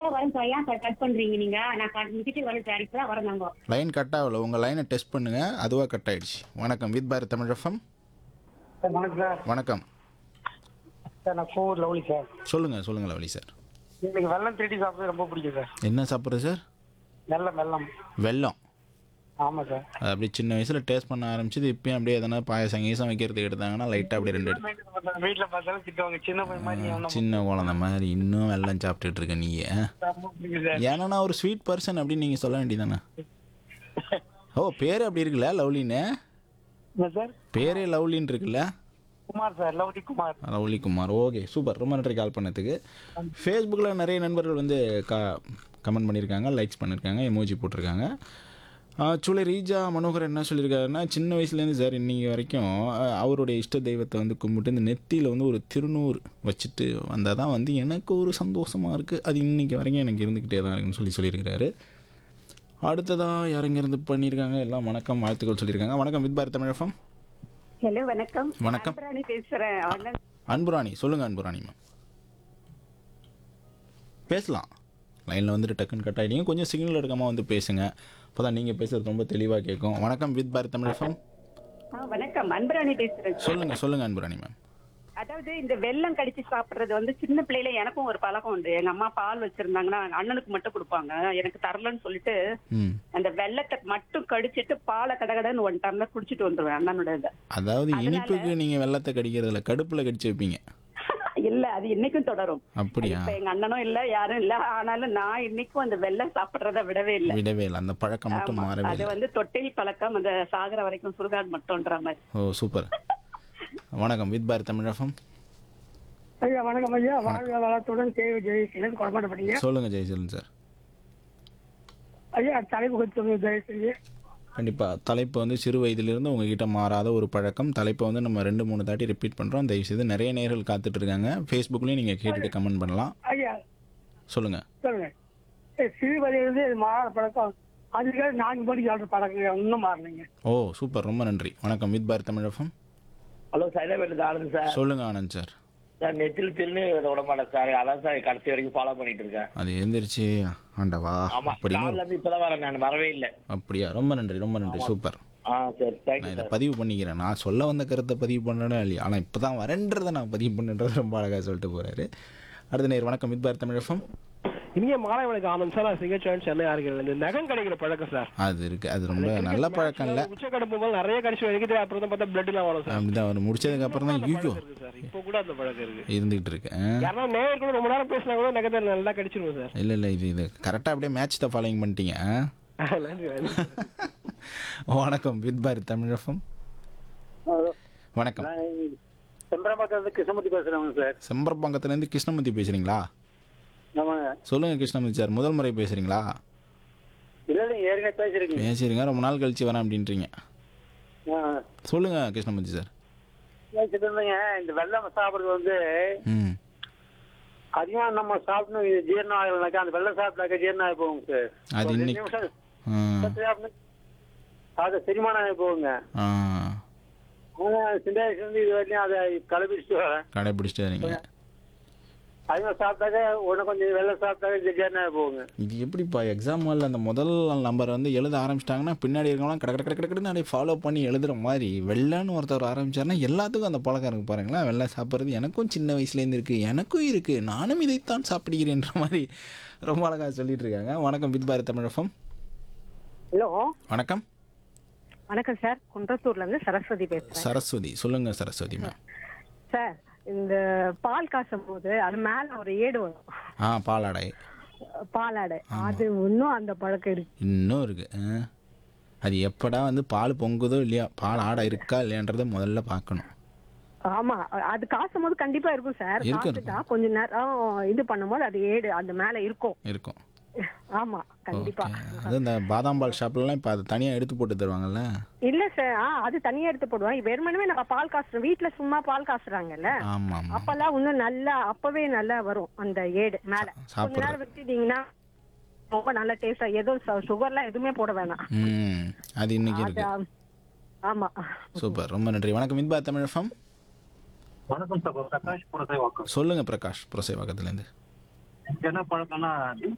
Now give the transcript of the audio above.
தான் வரும் சார் ஏன் சார் கட் பண்றீங்க நீங்க நான் கட் முடிச்சுட்டு வரேன் சார் இப்பதான் வரேன் நாங்க லைன் கட் ஆகல உங்கள் லைனை டெஸ்ட் பண்ணுங்கள் அதுவாக கட் ஆயிடுச்சு வணக்கம் with Bharat Tamil FM sir வணக்கம் சார் வணக்கம் சார் நான் கோவூர் லவ்லி சார் சொல்லுங்கள் சொல்லுங்கள் லவலி சார் எனக்கு வெள்ளம் திருடி சாப்பிட்றது ரொம்ப பிடிக்கும் சார் என்ன சாப்பிட்றது சார் வெள்ளம் வெள்ளம் வெல்லம் ஆமாம் சார் அது அப்படியே சின்ன வயசில் டேஸ்ட் பண்ண ஆரம்பிச்சது இப்பயும் அப்படியே எதனா பாயசம் கீசம் வைக்கிறதுக்கு எடுத்தாங்கன்னா லைட்டாக அப்படியே ரெண்டு எடுத்து வீட்டில் பார்த்தாலும் திட்டுவாங்க சின்ன பையன் மாதிரி அவனை சின்ன குழந்த மாதிரி இன்னும் வெல்லம் சாப்பிட்டுட்டு இருக்க நீ ரொம்ப பிடிக்கும் சார் ஏன்னா நான் ஒரு ஸ்வீட் பர்சன் அப்படின்னு நீங்கள் சொல்ல வேண்டியதானே ஓ பேர் அப்படி இருக்குல்ல லவ்லின்னு என்ன சார் பேரே லவ்லின்னு இருக்குல்ல Kumar sir lovely Kumar lovely Kumar okay super ரொம்ப நன்றி கால் பண்ணதுக்கு ஃபேஸ்புக்கில் நிறைய நண்பர்கள் வந்து கா கமெண்ட் பண்ணியிருக்காங்க லைக்ஸ் பண்ணியிருக்காங்க எமோஜி போட்டிருக்காங்க ஆக்சுவலி ரீஜா மனோகர் என்ன சொல்லியிருக்காருன்னா சின்ன வயசுலேருந்து சார் இன்னைக்கு வரைக்கும் அஹ், அவருடைய இஷ்ட தெய்வத்தை வந்து கும்பிட்டு இந்த நெத்தியில் வந்து ஒரு திருநூறு வச்சுட்டு வந்தால் தான் வந்து எனக்கு ஒரு சந்தோஷமாக இருக்குது அது இன்னைக்கு வரைக்கும் எனக்கு இருந்துக்கிட்டே தான் இருக்குன்னு சொல்லி சொல்லியிருக்கிறாரு அடுத்ததாக யாருங்க இருந்து பண்ணியிருக்காங்க எல்லாம் வணக்கம் வாழ்த்துக்கள் சொல்லியிருக்காங்க வணக்கம் வித் பாரத் தமிழகம் ஹலோ வணக்கம் வணக்கம் அன்பராணி பேசுறேன் அண்ணன் அன்புராணி சொல்லுங்கள் அன்புராணி மேம் பேசலாம் லைனில் வந்துட்டு டக்குன்னு கட் ஆகிட்டீங்க கொஞ்சம் சிக்னல் எடுக்காமல் வந்து பேசுங்க அப்போ தான் நீங்கள் பேசுகிறது ரொம்ப தெளிவாக கேட்கும் வணக்கம் வித் பாரத் தமிழ் எஃப்எம் ஆ, வணக்கம் அன்பராணி பேசுறேன் சொல்லுங்கள் சொல்லுங்கள் அன்புராணி மேம் அதாவது இந்த வெல்லம் கடிச்சு சாப்பிடுறது வந்து சின்ன பிள்ளையில எனக்கும் ஒரு பழக்கம் உண்டு எங்க அம்மா பால் வச்சிருந்தாங்கன்னா அண்ணனுக்கு மட்டும் கொடுப்பாங்க எனக்கு தரலன்னு சொல்லிட்டு ம் அந்த வெள்ளத்தை மட்டும் கடிச்சிட்டு பாலை கடகடன்னு ஒன் டம்ளர் குடிச்சிட்டு வந்துருவேன் அண்ணனோட இதை அதாவது இனிப்புக்கு நீங்கள் வெள்ளத்தை கடிக்கிறதுல கடுப்பில் கடிச்சு வைப்பீங்க இல்ல அது இன்னைக்கும் தொடரும் அப்படியா இப்ப எங்க அண்ணனும் இல்ல யாரும் இல்ல ஆனாலும் நான் இன்னைக்கும் அந்த வெள்ளம் சாப்பிடுறத விடவே இல்ல விடவே இல்லை அந்த பழக்கம் மட்டும் ஆமா. மாறவே அது இல்லை வந்து தொட்டில் பழக்கம் அந்த சாகர வரைக்கும் சுடுகாடு மட்டும்ன்ற மாதிரி ஓ சூப்பர் வணக்கம் வித் பாரத் தமிழ் எஃப்எம் ஐயா வணக்கம் ஐயா வாழ்க வளத்துடன் கேவி ஜெயசீலன் கொடமாட்டப்பட்டீங்க சொல்லுங்கள் ஜெயசீலன் சார் ஐயா தலைப்பு கொஞ்சம் ஜெயசீலி கண்டிப்பாக தலைப்பு வந்து சிறு வயதிலிருந்து உங்ககிட்ட மாறாத ஒரு பழக்கம் தலைப்பை வந்து நம்ம ரெண்டு மூணு தாட்டி ரிப்பீட் பண்ணுறோம் தயவுசெய்து நிறைய நேர்கள் காத்துட்டு இருக்காங்க ஃபேஸ்புக்லேயும் நீங்கள் கேட்டுட்டு கமெண்ட் பண்ணலாம் ஐயா சொல்லுங்கள் சொல்லுங்க ஏய், சிறு வயதிலிருந்து இது மாற பழக்கம் அதுக்காக நான்கு மணிக்கு ஆடுற பழக்கம் இன்னும் மாறலைங்க ஓ சூப்பர் ரொம்ப நன்றி வணக்கம் வித் பாரத் தமிழகம் ஹலோ சைதாபேட்டில் ஆனந்த் சார் சொல்லுங்கள் ஆனந்த் சார் சார் நெத்தில் திருன்னு விட மாட்டேன் சார் அதான் சார் கடைசி வரைக்கும் ஃபாலோ பண்ணிட்டு இருக்கேன் அது எழுந்திரிச்சு ஆண்டவா ஆமா அப்படின்னு காலைல இருந்து இப்பதான் வரேன் நான் வரவே இல்லை அப்படியா ரொம்ப நன்றி ரொம்ப நன்றி சூப்பர் ஆ சரி நான் தேங்க்யூ இதை சார் பதிவு பண்ணிக்கிறேன் நான் சொல்ல வந்த கருத்தை பதிவு பண்ணேன்னா இல்லையா ஆனால் இப்போ தான் வரேன்றதை நான் பதிவு பண்ணுன்றது ரொம்ப அழகாக சொல்லிட்டு போகிறாரு அடுத்த நேர் வணக்கம் வித் பாரத் தமிழகம் இனிய மாலை வணக்கம் ஆனந்த் சார் நான் சிங்கச்சோன் சென்னை ஆறுகிறது இந்த நகம் கிடைக்கிற பழக்கம் சார் அது இருக்குது அது ரொம்ப நல்ல பழக்கம் இல்லை உச்ச கடப்பும் போது நிறைய கடிச்சு வரைக்கும் அப்புறம் தான் பார்த்தா பிளட் எல்லாம் வரும் சார் அப்படிதான் அவர் முடிச்சதுக்கு அப்புறம் தான் யூயோ இருக்கு சார் இப்போ கூட அந்த பழக்கம் இருக்கு இருந்துகிட்டு இருக்கு ஆ? யாரா நேயர் கூட ரொம்ப நேரம் பேசினா கூட நகத்தை நல்லா கடிச்சிருவோம் சார் இல்லை இல்லை இது இது கரெக்டாக அப்படியே மேட்ச் தான் ஃபாலோயிங் பண்ணிட்டீங்க ஆ? நன்றி நன்றி வணக்கம் வித் பாரத் தமிழகம் வணக்கம் செம்பரம்பாக்கம் கிருஷ்ணமூர்த்தி பேசுறேங்க சார் செம்பரப்பாக்கத்துலேருந்து கிருஷ்ணமூர்த்தி பேசுகிறீங்களா ஆமாங்க சொல்லுங்கள் கிருஷ்ணமூர்த்தி சார் முதல் முறை பேசுகிறீங்களா இல்லை இல்லைங்க ஏற்கனவே பேசிருக்கீங்க பேசுறீங்க ரொம்ப நாள் கழிச்சு வரேன் அப்படின்றீங்க சொல்லுங்கள் கிருஷ்ணமூர்த்தி சார் பேசிட்டு இருந்தீங்க இந்த வெள்ளம் சாப்பிடுறது வந்து ம் அதிகமா நம்ம சாப்பிடணும் இது ஜீரணம் ஆகலைனாக்கா அந்த வெள்ளம் சாப்பிட்டாக்கா ஜீரணம் ஆகி போகும் சார் அது ஒரு ரெண்டு இன்னைக்கு நிமிஷம் ஆ, பத்து சாப்பிட்டு அது செரிமானம் ஆகி போகுங்க ஆ ஆனா சின்ன வயசுல இருந்து இது வரைக்கும் அதை கடைபிடிச்சிட்டு வரேன் கடைப்பிடிச்சிட்டு வரீங்க அதிகமாக சாப்பிட்டாக்க உடனே கொஞ்சம் வெள்ளம் சாப்பிட்டாக்க இது ஜீரணம் ஆகி போகுங்க இது எப்படிப்பா எக்ஸாம் ஹாலில் அந்த முதல் நம்பர் வந்து எழுத ஆரம்பிச்சிட்டாங்கன்னா பின்னாடி இருக்கவங்களாம் கடை கடை கடை கடன்னு அப்படியே ஃபாலோ பண்ணி எழுதுகிற மாதிரி வெள்ளைன்னு ஒருத்தர் ஆரம்பிச்சாருன்னா எல்லாத்துக்கும் அந்த பழக்கம் இருக்கு பாருங்களேன் வெள்ளை சாப்பிட்றது எனக்கும் சின்ன வயசுலேருந்து இருக்குது எனக்கும் இருக்குது நானும் இதைத்தான் சாப்பிடுகிறேன்ற மாதிரி ரொம்ப அழகாக சொல்லிட்டு இருக்காங்க வணக்கம் வித் பாரத் தமிழகம் ஹலோ வணக்கம் வணக்கம் சார் குன்றத்தூர்ல இருந்து சரஸ்வதி பேசுறேன் சரஸ்வதி சொல்லுங்கள் சரஸ்வதி மேம் சார் இந்த பால் காசும் போது அது மேல ஒரு ஏடு வரும் ஆ பாலாடை பாலாடை அது இன்னும் அந்த பழக்கம் இருக்கு இன்னும் இருக்குது அது எப்படா வந்து பால் பொங்குதோ இல்லையா பால் ஆடை இருக்கா இல்லையான்றதை முதல்ல பார்க்கணும் ஆமா அது காசும் போது கண்டிப்பா இருக்கும் சார் இருக்கும், காத்துட்டா கொஞ்ச நேரம் இது பண்ணும்போது அது ஏடு அந்த மேல இருக்கும் இருக்கும் ஆமா கண்டிப்பா ஓகே அது இந்த பாதாம் பால் ஷாப்லலாம் இப்போ அது தனியாக எடுத்து போட்டு தருவாங்கல்ல இல்ல சார் ஆ அது தனியா எடுத்து போடுவோம் வெறுமனவே நம்ம பால் காசுறோம் வீட்ல சும்மா பால் காசுறாங்கல்ல ஆமாம் ஆமாம் அப்பெல்லாம் இன்னும் நல்லா அப்பவே நல்லா வரும் அந்த ஏடு மேல கொஞ்ச சாப்பிட்றது நேரம் விட்டுட்டீங்கன்னா ரொம்ப நல்ல டேஸ்டா எதுவும் சுகர்லாம் எதுவுமே போட வேணாம் ம் அது இன்னைக்கு அது இருக்கு ஆமா சூப்பர் ரொம்ப நன்றி வணக்கம் இன்பா தமிழ் ஃபம் வணக்கம் சார் பிரகாஷ் புரசை வாக்கம் சொல்லுங்க பிரகாஷ் புரசைவாக்கத்துலேருந்து என்ன பழக்கம்னா